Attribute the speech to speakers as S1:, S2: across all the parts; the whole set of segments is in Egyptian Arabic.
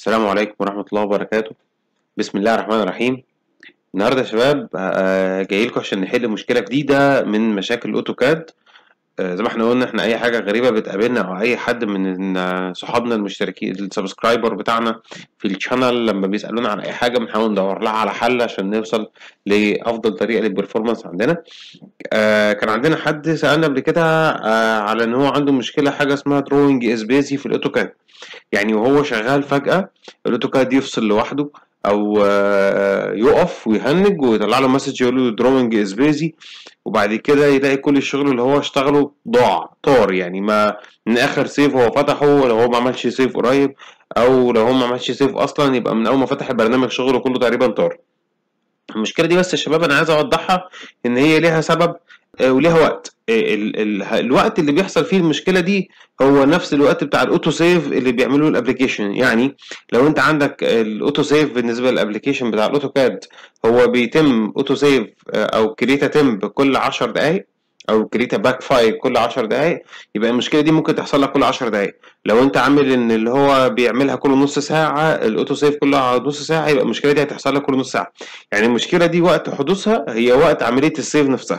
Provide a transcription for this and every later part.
S1: السلام عليكم ورحمة الله وبركاته بسم الله الرحمن الرحيم النهاردة يا شباب آه، جاي لكم عشان نحل مشكلة جديدة من مشاكل الأوتوكاد آه، زي ما احنا قلنا احنا أي حاجة غريبة بتقابلنا أو أي حد من آه، صحابنا المشتركين السبسكرايبر بتاعنا في الشانل لما بيسألونا عن أي حاجة بنحاول ندور لها على حل عشان نوصل لأفضل طريقة للبرفورمانس عندنا آه، كان عندنا حد سألنا قبل كده آه، على إن هو عنده مشكلة حاجة اسمها دروينج اسبيسي في الأوتوكاد يعني وهو شغال فجأة الاوتوكاد يفصل لوحده او آه، يقف ويهنج ويطلع له مسج يقول له دروينج از بيزي وبعد كده يلاقي كل الشغل اللي هو اشتغله ضاع طار يعني ما من اخر سيف هو فتحه لو هو ما عملش سيف قريب او لو هو ما عملش سيف اصلا يبقى من اول ما فتح البرنامج شغله كله تقريبا طار المشكله دي بس يا شباب انا عايز اوضحها ان هي ليها سبب آه، وليها وقت آه، ال ال الوقت اللي بيحصل فيه المشكله دي هو نفس الوقت بتاع الاوتو سيف اللي بيعمله الابلكيشن يعني لو انت عندك الاوتو سيف بالنسبه للابلكيشن بتاع الاوتوكاد هو بيتم اوتو سيف او كريتا تمب كل 10 دقائق او كريتا باك فايل كل 10 دقائق يبقى المشكله دي ممكن تحصل لك كل 10 دقائق لو انت عامل ان اللي هو بيعملها كل نص ساعه الاوتو سيف كل نص ساعه يبقى المشكله دي هتحصل لك كل نص ساعه يعني المشكله دي وقت حدوثها هي وقت عمليه السيف نفسها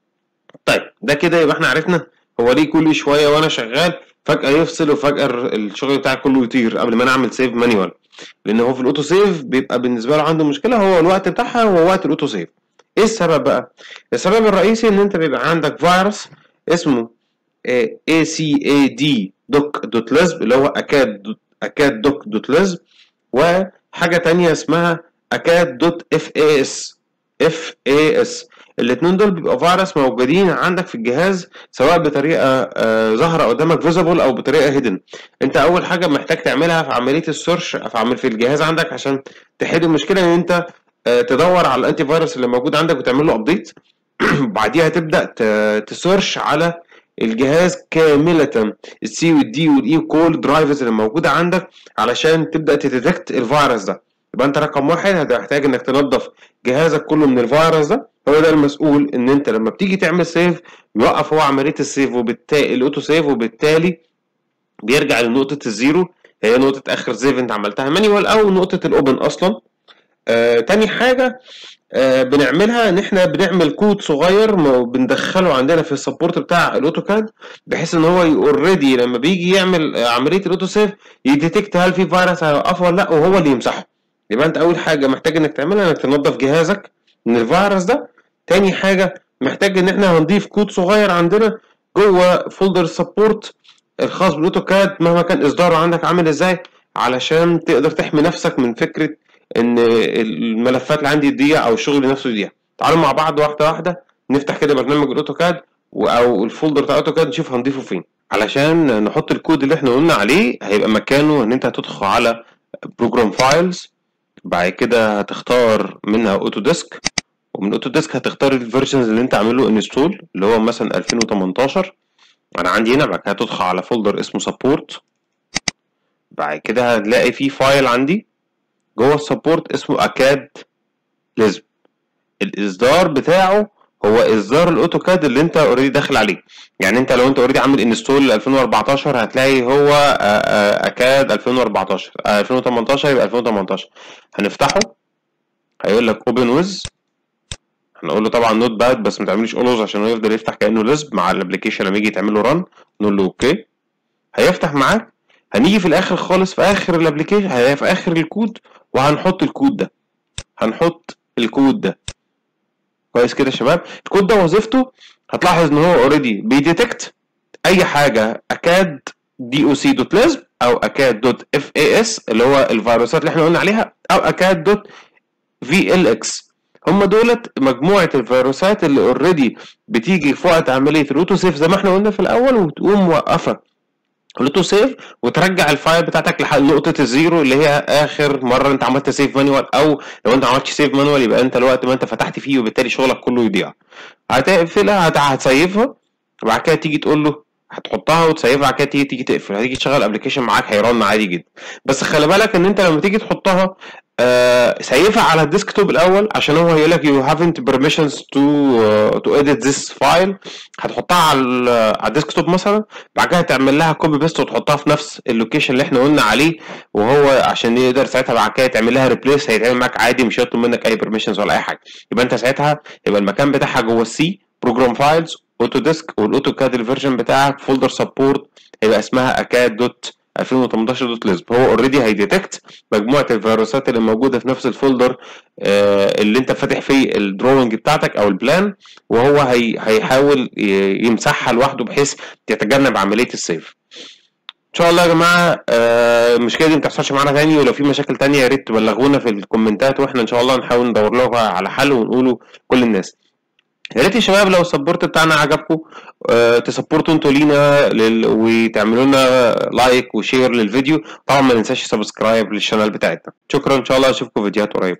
S1: طيب ده كده يبقى احنا عرفنا هو ليه كل شويه وانا شغال فجاه يفصل وفجاه الشغل بتاعي كله يطير قبل ما انا اعمل سيف مانيوال لان هو في الاوتو سيف بيبقى بالنسبه له عنده مشكله هو الوقت بتاعها هو وقت الاوتو سيف ايه السبب بقى السبب الرئيسي ان انت بيبقى عندك فيروس اسمه اي سي اي دي دوك دوت لزب اللي هو اكاد اكاد دوك دوت لزب وحاجه تانية اسمها اكاد دوت اف اي اس اف اي اس الاثنين دول بيبقى فيروس موجودين عندك في الجهاز سواء بطريقه آه، ظاهره قدامك فيزبل او بطريقه هيدن انت اول حاجه محتاج تعملها في عمليه السيرش في عمل في الجهاز عندك عشان تحل المشكله ان انت آه، تدور على الانتي فيروس اللي موجود عندك وتعمل له ابديت بعديها تبدا ت- تسيرش على الجهاز كاملة السي والدي والاي وكل درايفرز اللي موجودة عندك علشان تبدأ تديتكت الفيروس ده يبقى انت رقم واحد هتحتاج انك تنظف جهازك كله من الفيروس ده هو ده المسؤول ان انت لما بتيجي تعمل سيف يوقف هو عملية السيف وبالتالي الاوتو سيف وبالتالي بيرجع لنقطة الزيرو هي نقطة اخر سيف انت عملتها مانيوال او نقطة الاوبن اصلا آه تاني حاجة آه بنعملها ان احنا بنعمل كود صغير ما بندخله عندنا في السبورت بتاع الاوتوكاد بحيث ان هو اوريدي لما بيجي يعمل آه، عمليه الاوتو سيف يديتكت هل في فيروس هيوقفه ولا لا وهو اللي يمسحه يبقى انت اول حاجه محتاج انك تعملها انك تنظف جهازك من الفيروس ده تاني حاجه محتاج ان احنا هنضيف كود صغير عندنا جوه فولدر سبورت الخاص بالاوتوكاد مهما كان اصداره عندك عامل ازاي علشان تقدر تحمي نفسك من فكره ان الملفات اللي عندي تضيع او الشغل نفسه يضيع تعالوا مع بعض واحده واحده نفتح كده برنامج الاوتوكاد و- او الفولدر بتاع الاوتوكاد نشوف هنضيفه فين علشان نحط الكود اللي احنا قلنا عليه هيبقى مكانه ان انت هتدخل على بروجرام فايلز بعد كده هتختار منها اوتو ديسك ومن اوتو ديسك هتختار الفيرجنز اللي انت عامله انستول اللي هو مثلا 2018 انا عندي هنا بعد كده هتدخل على فولدر اسمه سبورت بعد كده هتلاقي فيه فايل عندي جوه السبورت اسمه اكاد لزب الاصدار بتاعه هو اصدار الاوتوكاد اللي انت اوريدي داخل عليه يعني انت لو انت اوريدي عامل انستول 2014 هتلاقي هو آه، آه، اكاد 2014 آه، 2018 يبقى 2018 هنفتحه هيقول لك اوبن ويز هنقول له طبعا نوت باد بس ما تعمليش اولوز عشان هو يفضل يفتح كانه لزب مع الابلكيشن لما يجي تعمل له ران نقول له اوكي هيفتح معاك هنيجي في الاخر خالص في اخر الابلكيشن هي في اخر الكود وهنحط الكود ده هنحط الكود ده كويس كده يا شباب الكود ده وظيفته هتلاحظ ان هو اوريدي بيديتكت اي حاجه اكاد دي او سي دوت لزب او اكاد دوت اف اي اس اللي هو الفيروسات اللي احنا قلنا عليها او اكاد دوت في ال اكس هم دولت مجموعه الفيروسات اللي اوريدي بتيجي في وقت عمليه الاوتو سيف زي ما احنا قلنا في الاول وتقوم موقفه الاوتو سيف وترجع الفايل بتاعتك لحد نقطه الزيرو اللي هي اخر مره انت عملت سيف مانوال او لو انت ما عملتش سيف مانوال يبقى انت الوقت ما انت فتحت فيه وبالتالي شغلك كله يضيع هتقفلها هت- هتسيفها وبعد كده تيجي تقول له هتحطها وتسيفها بعد كده تيجي تيجي تقفل هتيجي تشغل ابلكيشن معاك هيرن عادي جدا بس خلي بالك ان انت لما تيجي تحطها آه سيفها على الديسكتوب الاول عشان هو هيقول لك you haven't permissions to uh, to edit this file هتحطها على ال- على الديسكتوب مثلا بعد كده تعمل لها كوبي بيست وتحطها في نفس اللوكيشن اللي احنا قلنا عليه وهو عشان يقدر ساعتها بعد كده تعمل لها ريبليس هيتعمل معاك عادي مش هيطلب منك اي permissions ولا اي حاجه يبقى انت ساعتها يبقى المكان بتاعها جوه السي بروجرام فايلز اوتو ديسك والاوتو كاد الفيرجن بتاعك فولدر سبورت هيبقى اسمها اكاد دوت 2018 دوت ليزب هو اوريدي هيديتكت مجموعه الفيروسات اللي موجوده في نفس الفولدر آه، اللي انت فاتح فيه الدروينج بتاعتك او البلان وهو هي هيحاول ي- يمسحها لوحده بحيث يتجنب عمليه السيف ان شاء الله يا جماعه آه، المشكله دي ما تحصلش معانا تاني ولو في مشاكل تانية يا ريت تبلغونا في الكومنتات واحنا ان شاء الله نحاول ندور لها على حل ونقوله كل الناس يا ريت يا شباب لو السبورت بتاعنا عجبكم آه تسبورتوا انتوا لينا لل... وتعملوا لنا لايك وشير للفيديو طبعا ما ننساش سبسكرايب للشانل بتاعتنا شكرا ان شاء الله اشوفكم فيديوهات قريب